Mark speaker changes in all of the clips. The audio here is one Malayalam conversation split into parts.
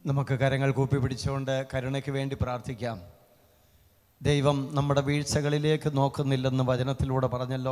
Speaker 1: നമുക്ക് കരങ്ങൾ കൂപ്പി പിടിച്ചുകൊണ്ട് കരുണയ്ക്ക് വേണ്ടി പ്രാർത്ഥിക്കാം ദൈവം നമ്മുടെ വീഴ്ചകളിലേക്ക് നോക്കുന്നില്ലെന്ന് വചനത്തിലൂടെ പറഞ്ഞല്ലോ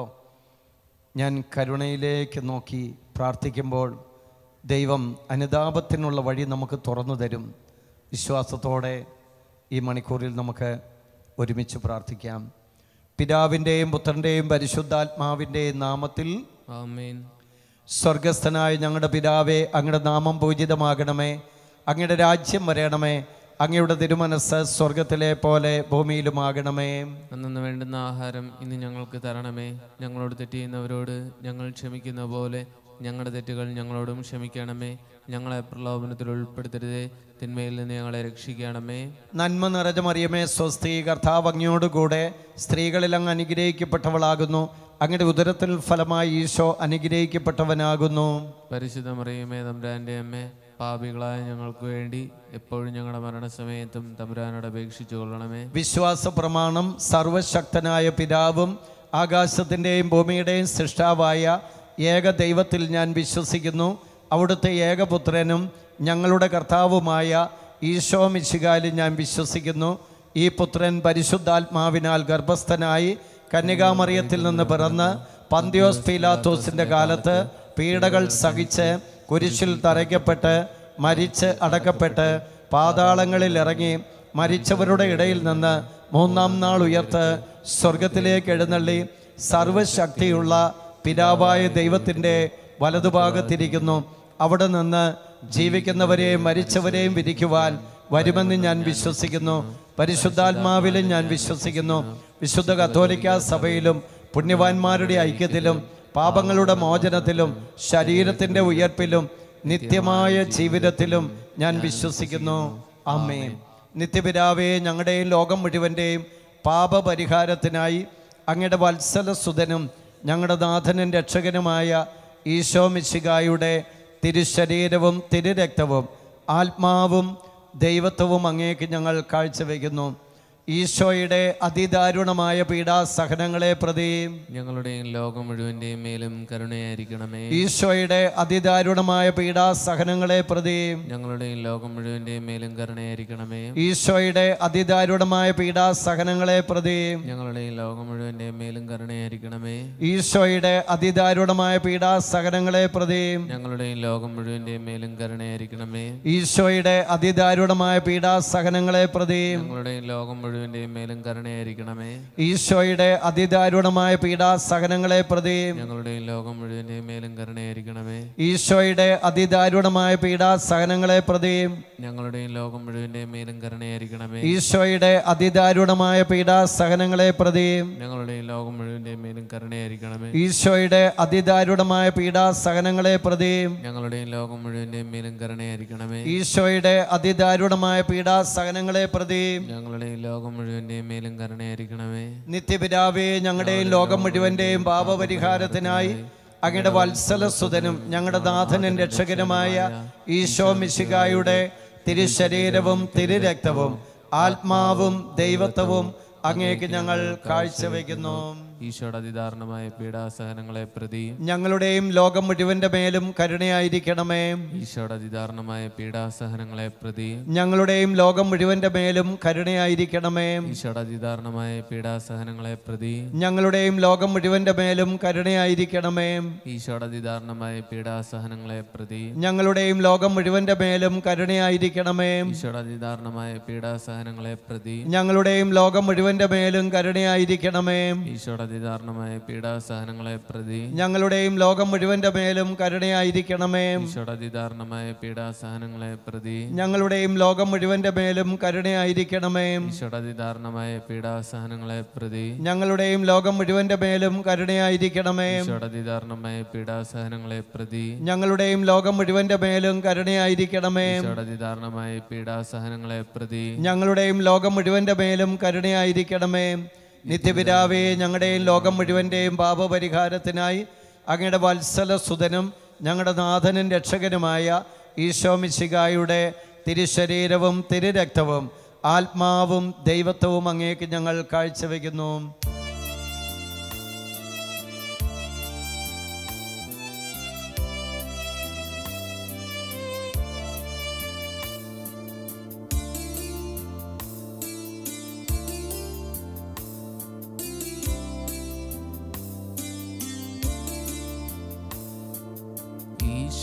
Speaker 1: ഞാൻ കരുണയിലേക്ക് നോക്കി പ്രാർത്ഥിക്കുമ്പോൾ ദൈവം അനുതാപത്തിനുള്ള വഴി നമുക്ക് തുറന്നു തരും വിശ്വാസത്തോടെ ഈ മണിക്കൂറിൽ നമുക്ക് ഒരുമിച്ച് പ്രാർത്ഥിക്കാം പിതാവിൻ്റെയും പുത്രൻ്റെയും പരിശുദ്ധാത്മാവിൻ്റെയും നാമത്തിൽ
Speaker 2: ആമേൻ
Speaker 1: സ്വർഗസ്ഥനായ ഞങ്ങളുടെ പിതാവേ അങ്ങയുടെ നാമം പൂജിതമാകണമേ അങ്ങയുടെ രാജ്യം വരണമേ അങ്ങയുടെ തിരുമനസ് സ്വർഗത്തിലെ പോലെ ഭൂമിയിലുമാകണമേ
Speaker 2: അന്നു വേണ്ടുന്ന ആഹാരം ഇന്ന് ഞങ്ങൾക്ക് തരണമേ ഞങ്ങളോട് തെറ്റ് ചെയ്യുന്നവരോട് ഞങ്ങൾ ക്ഷമിക്കുന്ന പോലെ ഞങ്ങളുടെ തെറ്റുകൾ ഞങ്ങളോടും ക്ഷമിക്കണമേ ഞങ്ങളെ പ്രലോഭനത്തിൽ ഉൾപ്പെടുത്തരുതേ തിന്മയിൽ നിന്ന് ഞങ്ങളെ രക്ഷിക്കണമേ
Speaker 1: നന്മ നിറഞ്ഞ മറിയമേ സ്വസ്തി കർത്താവ് അങ്ങയോടുകൂടെ സ്ത്രീകളിൽ അങ്ങ് അനുഗ്രഹിക്കപ്പെട്ടവളാകുന്നു അങ്ങയുടെ ഉദരത്തിൽ ഫലമായി ഈശോ അനുഗ്രഹിക്കപ്പെട്ടവനാകുന്നു
Speaker 2: പരിശുദ്ധ മറിയമേ തമ്പുരാൻ്റെ അമ്മേ പാപികളായ ഞങ്ങൾക്ക് വേണ്ടി എപ്പോഴും ഞങ്ങളുടെ മരണസമയത്തും തമ്പുരാനോട് അപേക്ഷിച്ചു കൊള്ളണമേ
Speaker 1: വിശ്വാസ പ്രമാണം സർവശക്തനായ പിതാവും ആകാശത്തിൻ്റെയും ഭൂമിയുടെയും സൃഷ്ടാവായ ഏക ദൈവത്തിൽ ഞാൻ വിശ്വസിക്കുന്നു അവിടുത്തെ ഏകപുത്രനും ഞങ്ങളുടെ കർത്താവുമായ ഈശോ മിശികാലിൽ ഞാൻ വിശ്വസിക്കുന്നു ഈ പുത്രൻ പരിശുദ്ധാത്മാവിനാൽ ഗർഭസ്ഥനായി കന്യകാമറിയത്തിൽ നിന്ന് പിറന്ന് പന്തിയോസ് പീലാത്തോസിൻ്റെ കാലത്ത് പീഡകൾ സഹിച്ച് കുരിശിൽ തറയ്ക്കപ്പെട്ട് മരിച്ച് അടക്കപ്പെട്ട് പാതാളങ്ങളിൽ ഇറങ്ങി മരിച്ചവരുടെ ഇടയിൽ നിന്ന് മൂന്നാം നാൾ ഉയർത്ത് സ്വർഗത്തിലേക്ക് എഴുന്നള്ളി സർവശക്തിയുള്ള പിതാവായ ദൈവത്തിൻ്റെ വലതുഭാഗത്തിരിക്കുന്നു അവിടെ നിന്ന് ജീവിക്കുന്നവരെയും മരിച്ചവരെയും വിധിക്കുവാൻ വരുമെന്ന് ഞാൻ വിശ്വസിക്കുന്നു പരിശുദ്ധാത്മാവിലും ഞാൻ വിശ്വസിക്കുന്നു വിശുദ്ധ കത്തോലിക്ക സഭയിലും പുണ്യവാന്മാരുടെ ഐക്യത്തിലും പാപങ്ങളുടെ മോചനത്തിലും ശരീരത്തിൻ്റെ ഉയർപ്പിലും നിത്യമായ ജീവിതത്തിലും ഞാൻ വിശ്വസിക്കുന്നു അമ്മേ നിത്യപിതാവേ ഞങ്ങളുടെയും ലോകം മുഴുവൻ്റെയും പാപപരിഹാരത്തിനായി അങ്ങയുടെ വത്സലസുതനും ഞങ്ങളുടെ നാഥനും രക്ഷകനുമായ ഈശോ മിശികായുടെ തിരുശരീരവും തിരുരക്തവും ആത്മാവും ദൈവത്വവും അങ്ങേക്ക് ഞങ്ങൾ കാഴ്ചവെക്കുന്നു ഈശോയുടെ അതിദാരുണമായ പീഡാസഹനങ്ങളെ പ്രതി
Speaker 2: ഞങ്ങളുടെയും ലോകം മുഴുവൻ്റെയും മേലും കരുണയായിരിക്കണമേ
Speaker 1: ഈശോയുടെ അതിദാരുണമായ പീഡാസഹനങ്ങളെ പ്രതി
Speaker 2: ഞങ്ങളുടെയും ലോകം മുഴുവൻ്റെയും മേലും കരുണയായിരിക്കണമേ
Speaker 1: ഈശോയുടെ അതിദാരുണമായ പീഡാസഹനങ്ങളെ പ്രതി
Speaker 2: ഞങ്ങളുടെയും ലോകം മുഴുവൻ്റെയും മേലും കരുണയായിരിക്കണമേ
Speaker 1: ഈശോയുടെ അതിദാരുണമായ പീഡാസഹനങ്ങളെ പ്രതി
Speaker 2: ഞങ്ങളുടെയും ലോകം മുഴുവൻ്റെയും മേലും കരുണയായിരിക്കണമേ
Speaker 1: ഈശോയുടെ അതിദാരുണമായ പീഡാസഹനങ്ങളെ പ്രതി
Speaker 2: ഞങ്ങളുടെയും ലോകം മുഴുവൻ്റെയും മേലും കരുണയായിരിക്കണമേ
Speaker 1: ഈശോയുടെ അതിദാരുണമായ പീഡാസഹനങ്ങളെ പ്രതി
Speaker 2: ഞങ്ങളുടെയും ലോകം മുഴുവൻ്റെയും മേലും കരുണയായിരിക്കണമേ
Speaker 1: ഈശോയുടെ അതിദാരുണമായ പീഡാസഹനങ്ങളെ പ്രതി
Speaker 2: ഞങ്ങളുടെയും ലോകം മുഴുവൻ്റെയും മേലും കരുണയായിരിക്കണമേ
Speaker 1: ഈശോയുടെ അതിദാരുണമായ പീഡാസഹനങ്ങളെ പ്രതി
Speaker 2: ഞങ്ങളുടെയും ലോകം മുഴുവൻ്റെയും മേലും കരുണയായിരിക്കണമേ
Speaker 1: ഈശോയുടെ അതിദാരുണമായ പീഡാസഹനങ്ങളെ പ്രതി
Speaker 2: ഞങ്ങളുടെയും ലോകം മുഴുവൻ്റെയും മേലും കരുണയായിരിക്കണമേ
Speaker 1: ഈശോയുടെ അതിദാരുണമായ പീഡാസഹനങ്ങളെ പ്രതി
Speaker 2: ഞങ്ങളുടെയും ലോകം മുഴുവൻ്റെയും മേലും കരുണയായിരിക്കണമേ
Speaker 1: നിത്യപിതാവേ ഞങ്ങളുടെയും ലോകം മുഴുവന്റെയും പാപപരിഹാരത്തിനായി അങ്ങയുടെ വത്സലസുതനും ഞങ്ങളുടെ നാഥനും രക്ഷകനുമായ ഈശോ മിശികായുടെ തിരുശരീരവും തിരുരക്തവും ആത്മാവും ദൈവത്വവും അങ്ങേക്ക് ഞങ്ങൾ കാഴ്ചവെക്കുന്നു
Speaker 2: ഈശോയുടെ അതിദാരുണമായ പീഡാസഹനങ്ങളെ പ്രതി
Speaker 1: ഞങ്ങളുടെയും ലോകം മുഴുവന്റെ മേലും കരുണയായിരിക്കണമേ
Speaker 2: ഈശോയുടെ അതിദാരുണമായ പീഡാസഹനങ്ങളെ പ്രതി
Speaker 1: ഞങ്ങളുടെയും ലോകം മുഴുവന്റെ മേലും കരുണയായിരിക്കണമേ
Speaker 2: ഈശോയുടെ അതിദാരുണമായ പീഡാസഹനങ്ങളെ പ്രതി
Speaker 1: ഞങ്ങളുടെയും ലോകം മുഴുവന്റെ മേലും കരുണയായിരിക്കണമേ
Speaker 2: ഈശോയുടെ അതിദാരുണമായ പീഡാസഹനങ്ങളെ പ്രതി
Speaker 1: ഞങ്ങളുടെയും ലോകം മുഴുവന്റെ മേലും കരുണയായിരിക്കണമേ
Speaker 2: ഈശോയുടെ അതിദാരുണമായ പീഡാസഹനങ്ങളെ പ്രതി
Speaker 1: ഞങ്ങളുടെയും ലോകം മുഴുവന്റെ മേലും കരുണയായിരിക്കണമേ
Speaker 2: ഈശോയുടെ അതിദാരുണമായ പീഡാസഹനങ്ങളെ പ്രതി
Speaker 1: ഞങ്ങളുടെയും ലോകം മുഴുവന്റെ മേലും കരുണയായിരിക്കണമേ
Speaker 2: ഈശോയുടെ അതിദാരുണമായ പീഡാസഹനങ്ങളെ പ്രതി
Speaker 1: ഞങ്ങളുടെയും ലോകം മുഴുവന്റെ മേലും കരുണയായിരിക്കണമേ
Speaker 2: ഈശോയുടെ അതിദാരുണമായ പീഡാസഹനങ്ങളെ പ്രതി
Speaker 1: ഞങ്ങളുടെയും ലോകം മുഴുവന്റെ മേലും കരുണയായിരിക്കണമേ
Speaker 2: ഈശോയുടെ അതിദാരുണമായ പീഡാസഹനങ്ങളെ പ്രതി
Speaker 1: ഞങ്ങളുടെയും ലോകം മുഴുവന്റെ മേലും കരുണയായിരിക്കണമേ
Speaker 2: ഈശോയുടെ അതിദാരുണമായ പീഡാസഹനങ്ങളെ പ്രതി
Speaker 1: ഞങ്ങളുടെയും ലോകം മുഴുവന്റെ മേലും കരുണയായിരിക്കണമേ നിത്യപിതാവേ ഞങ്ങളുടെയും ലോകം മുഴുവൻ്റെയും പാപപരിഹാരത്തിനായി അങ്ങയുടെ വത്സലസുതനും ഞങ്ങളുടെ നാഥനും രക്ഷകനുമായ ഈശോ മിശികായുടെ തിരുശരീരവും തിരുരക്തവും ആത്മാവും ദൈവത്വവും അങ്ങേക്ക് ഞങ്ങൾ കാഴ്ചവെക്കുന്നു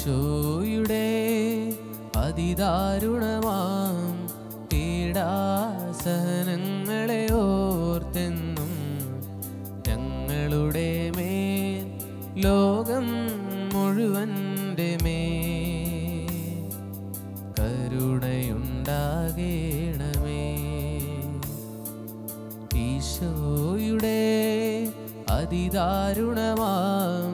Speaker 2: ഈശോയുടെ അതിദാരുണമാം പീഡാസനങ്ങളെ ഓർത്തെന്നും ഞങ്ങളുടെ മേൽ ലോകം മുഴുവൻ്റെ മേൽ കരുണയുണ്ടാകേണമേ ഈശോയുടെ അതിദാരുണമാം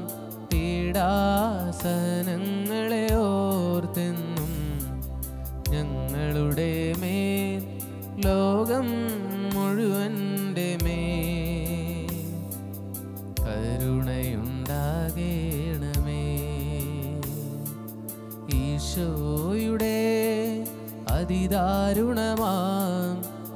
Speaker 2: പീഡാസനങ്ങളെ ഓർത്തെന്നും ഞങ്ങളുടെ മേൽ ലോകം മുഴുവൻ്റെ മേൽ കരുണയുണ്ടാകേണമേ ഈശോയുടെ അതിദാരുണമാം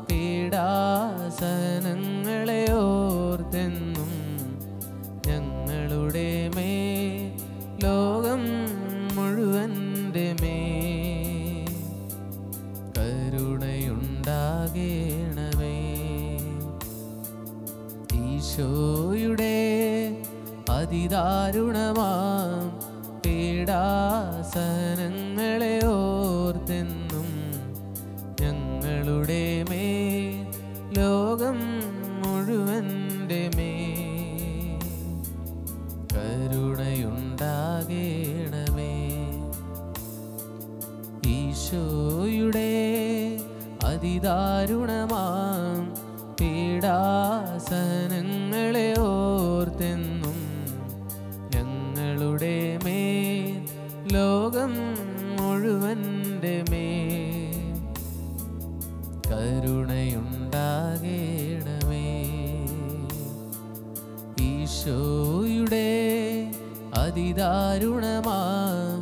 Speaker 2: പീഡാസനങ്ങളെ ഓർത്തെന്നും ഞങ്ങളുടെ മേൽ ലോകം മുഴുവൻ്റെ മേൽ കരുണയുണ്ടാകേണമേ ഈശോയുടെ അതിദാരുണമാം പീഡാസനങ്ങളെ ഓർത്തെന്നും ഞങ്ങളുടെ മേൽ ലോകം മുഴുവൻ്റെ മേൽ കരുണയുണ്ടാകേണമേ ഈശോയുടെ അതിദാരുണമാം പീഡാസനങ്ങളെ ഓർത്തെന്നും ഞങ്ങളുടെ മേൽ ലോകം മുഴുവൻ്റെ മേൽ കരുണയുണ്ടാകേണമേ ഈശോയുടെ അതിദാരുണമാം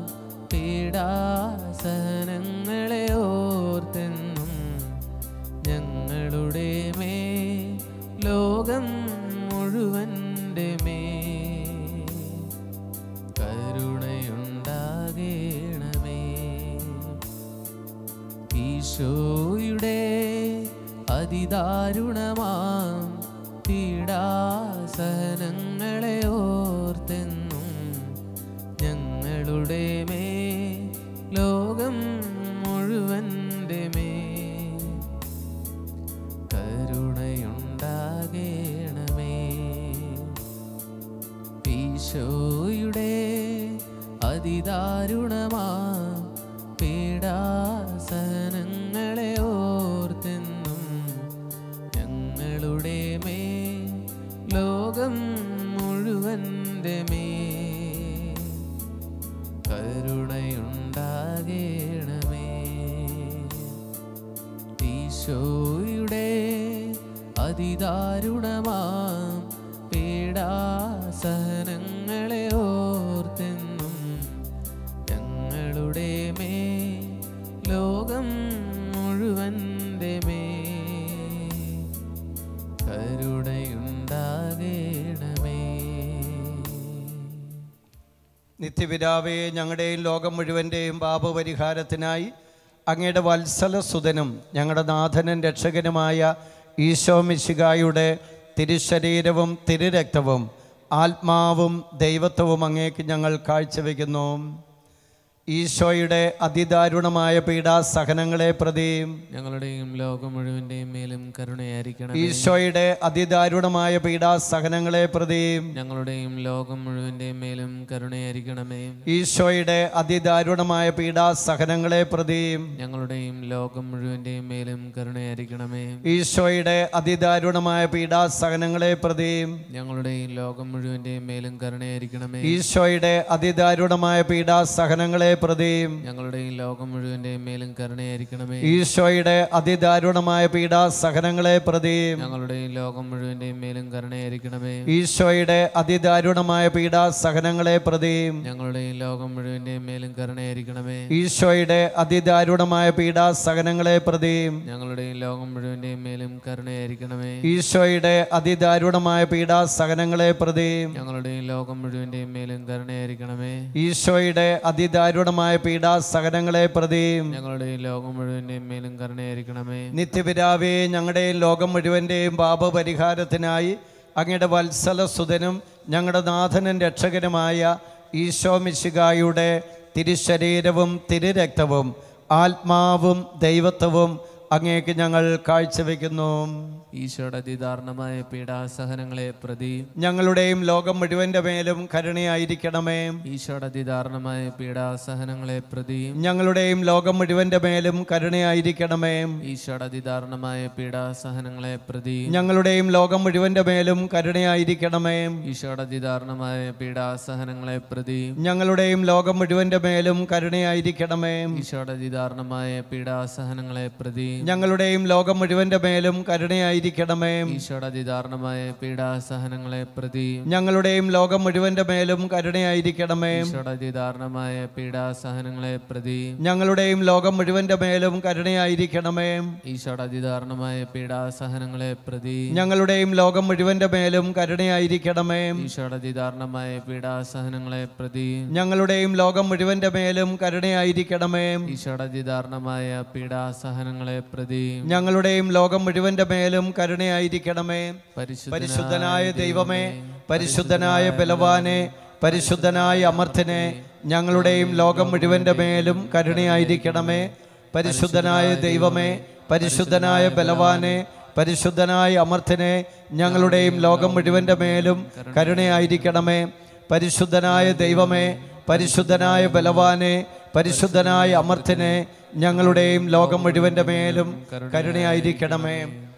Speaker 2: പീഡാസനങ്ങളെ ഓർത്തെന്നും ഞങ്ങളുടെ മേൽ ലോകം മുഴുവൻ്റെ മേൽ കരുണയുണ്ടാകേണമേ ഈശോയുടെ അതിദാരുണമാം പീഡാസനങ്ങളെ ഓർത്തെന്നും ഞങ്ങളുടെ മേൽ ലോകം മുഴുവൻ്റെ മേൽ കരുണയുണ്ടാകേണമേ ഈശോയുടെ അതിദാരുണമാം പീഡാസനങ്ങളെ ഓർത്തെന്നും ഞങ്ങളുടെ മേൽ ലോകം മുഴുവൻ്റെ മേൽ കരുണയുണ്ടാകേണമേ ഈശോയുടെ അതിദാരുണമാം പീഡാസനങ്ങളെ ഓർത്തെന്നും ഞങ്ങളുടെ മേൽ ലോകം മുഴുവൻ്റെ മേൽ കരുണയുണ്ടാകേണമേ
Speaker 1: നിത്യപിതാവേ ഞങ്ങളുടെയും ലോകം മുഴുവൻ്റെയും പാപപരിഹാരത്തിനായി അങ്ങയുടെ വത്സലസുതനും ഞങ്ങളുടെ നാഥനും രക്ഷകനുമായ ഈശോ മിശികായുടെ തിരുശരീരവും തിരുരക്തവും ആത്മാവും ദൈവത്വവും അങ്ങേക്ക് ഞങ്ങൾ കാഴ്ചവെക്കുന്നു ഈശോയുടെ അതിദാരുണമായ പീഡാസഹനങ്ങളെ പ്രതിയും
Speaker 2: ഞങ്ങളുടെയും ലോകം മുഴുവൻ്റെയും മേലും കരുണയായിരിക്കണം
Speaker 1: ഈശോയുടെ അതിദാരുണമായ പീഡാസഹനങ്ങളെ പ്രതിയും
Speaker 2: ഞങ്ങളുടെയും ലോകം മുഴുവൻ്റെയും മേലും കരുണയായിരിക്കണമേ
Speaker 1: ഈശോയുടെ അതിദാരുണമായ പീഡാസഹനങ്ങളെ പ്രതിയും
Speaker 2: ഞങ്ങളുടെയും ലോകം മുഴുവൻ്റെയും മേലും കരുണയായിരിക്കണമേ
Speaker 1: ഈശോയുടെ അതിദാരുണമായ പീഡാസഹനങ്ങളെ പ്രതിയും
Speaker 2: ഞങ്ങളുടെയും ലോകം മുഴുവൻ്റെയും മേലും കരുണയായിരിക്കണമേ
Speaker 1: ഈശോയുടെ അതിദാരുണമായ പീഡാസഹനങ്ങളെ പ്രതിയും
Speaker 2: ഞങ്ങളുടെയും ലോകം മുഴുവൻ്റെയും മേലും കരുണയായിരിക്കണമേ
Speaker 1: ഈശോയുടെ അതിദാരുണമായ പീഡാസഹനങ്ങളെ പ്രതിയും
Speaker 2: ഞങ്ങളുടെയും ലോകം മുഴുവൻ്റെയും മേലും കരുണയായിരിക്കണമേ
Speaker 1: ഈശോയുടെ അതിദാരുണമായ പീഡാസഹനങ്ങളെ പ്രതിയും
Speaker 2: ഞങ്ങളുടെയും ലോകം മുഴുവൻ്റെയും മേലും കരുണയായിരിക്കണമേ
Speaker 1: ഈശോയുടെ അതിദാരുണമായ പീഡാസഹനങ്ങളെ പ്രതിയും
Speaker 2: ഞങ്ങളുടെയും ലോകം മുഴുവൻ്റെയും മേലും കരുണയായിരിക്കണമേ
Speaker 1: ഈശോയുടെ അതിദാരുണമായ പീഡാസഹനങ്ങളെ പ്രതിയും
Speaker 2: ഞങ്ങളുടെയും ലോകം മുഴുവൻ്റെയും മേലും കരുണയായിരിക്കണമേ
Speaker 1: ഈശോയുടെ അതിദാരുണമായ പീഡാസഹനങ്ങളെ പ്രതിയും
Speaker 2: ഞങ്ങളുടെയും ലോകം മുഴുവൻ്റെയും മേലും കരുണയായിരിക്കണമേ
Speaker 1: നിത്യപിതാവേ ഞങ്ങളുടെയും ലോകം മുഴുവൻ്റെയും പാപപരിഹാരത്തിനായി അങ്ങയുടെ വത്സല സുതനും ഞങ്ങളുടെ നാഥനും രക്ഷകനുമായ ഈശോ മിശികായുടെ തിരുശരീരവും തിരുരക്തവും ആത്മാവും ദൈവത്വവും അങ്ങേക്ക് ഞങ്ങൾ കാഴ്ചവെക്കുന്നു
Speaker 2: ഈശോയുടെ അതിദാരുണമായ പീഡാസഹനങ്ങളെ പ്രതി
Speaker 1: ഞങ്ങളുടെയും ലോകം മുഴുവന്റെ മേലും കരുണയായിരിക്കണമേ
Speaker 2: ഈശോയുടെ അതിദാരുണമായ പീഡാസഹനങ്ങളെ പ്രതി
Speaker 1: ഞങ്ങളുടെയും ലോകം മുഴുവന്റെ മേലും കരുണയായിരിക്കണമേ
Speaker 2: ഈശോയുടെ അതിദാരുണമായ പീഡാസഹനങ്ങളെ പ്രതി
Speaker 1: ഞങ്ങളുടെയും ലോകം മുഴുവന്റെ മേലും കരുണയായിരിക്കണമേ
Speaker 2: ഈശോയുടെ അതിദാരുണമായ പീഡാസഹനങ്ങളെ പ്രതി
Speaker 1: ഞങ്ങളുടെയും ലോകം മുഴുവന്റെ മേലും കരുണയായിരിക്കണമേ
Speaker 2: ഈശോയുടെ അതിദാരുണമായ പീഡാസഹനങ്ങളെ പ്രതി
Speaker 1: ഞങ്ങളുടെയും ലോകം മുഴുവന്റെ മേലും കരുണയായിരിക്കണമേ
Speaker 2: ഈശോയുടെ അതിദാരുണമായ പീഡാസഹനങ്ങളെ പ്രതി
Speaker 1: ഞങ്ങളുടെയും ലോകം മുഴുവന്റെ മേലും കരുണയായിരിക്കണമേ
Speaker 2: ഈശോയുടെ അതിദാരുണമായ പീഡാസഹനങ്ങളെ പ്രതി
Speaker 1: ഞങ്ങളുടെയും ലോകം മുഴുവന്റെ മേലും കരുണയായിരിക്കണമേ
Speaker 2: ഈശോയുടെ അതിദാരുണമായ പീഡാസഹനങ്ങളെ പ്രതി
Speaker 1: ഞങ്ങളുടെയും ലോകം മുഴുവന്റെ മേലും കരുണയായിരിക്കണമേ
Speaker 2: ഈശോയുടെ അതിദാരുണമായ പീഡാസഹനങ്ങളെ പ്രതി
Speaker 1: ഞങ്ങളുടെയും ലോകം മുഴുവന്റെ മേലും കരുണയായിരിക്കണമേ
Speaker 2: ഈശോയുടെ അതിദാരുണമായ പീഡാസഹനങ്ങളെ പ്രതി
Speaker 1: ഞങ്ങളുടെയും ലോകം മുഴുവന്റെ മേലും കരുണയായിരിക്കണമേ
Speaker 2: പരിശുദ്ധ
Speaker 1: പരിശുദ്ധനായ ദൈവമേ പരിശുദ്ധനായ ബലവാനെ പരിശുദ്ധനായ അമർത്തിനെ ഞങ്ങളുടെയും ലോകം മുഴുവന്റെ മേലും കരുണയായിരിക്കണമേ പരിശുദ്ധനായ ദൈവമേ പരിശുദ്ധനായ ബലവാനെ പരിശുദ്ധനായ അമർത്തിനെ ഞങ്ങളുടെയും ലോകം മുഴുവന്റെ മേലും കരുണയായിരിക്കണമേ പരിശുദ്ധനായ ദൈവമേ പരിശുദ്ധനായ ബലവാനെ പരിശുദ്ധനായ അമർത്തിനെ ഞങ്ങളുടെയും ലോകം മുഴുവന്റെ മേലും കരുണയായിരിക്കണമേ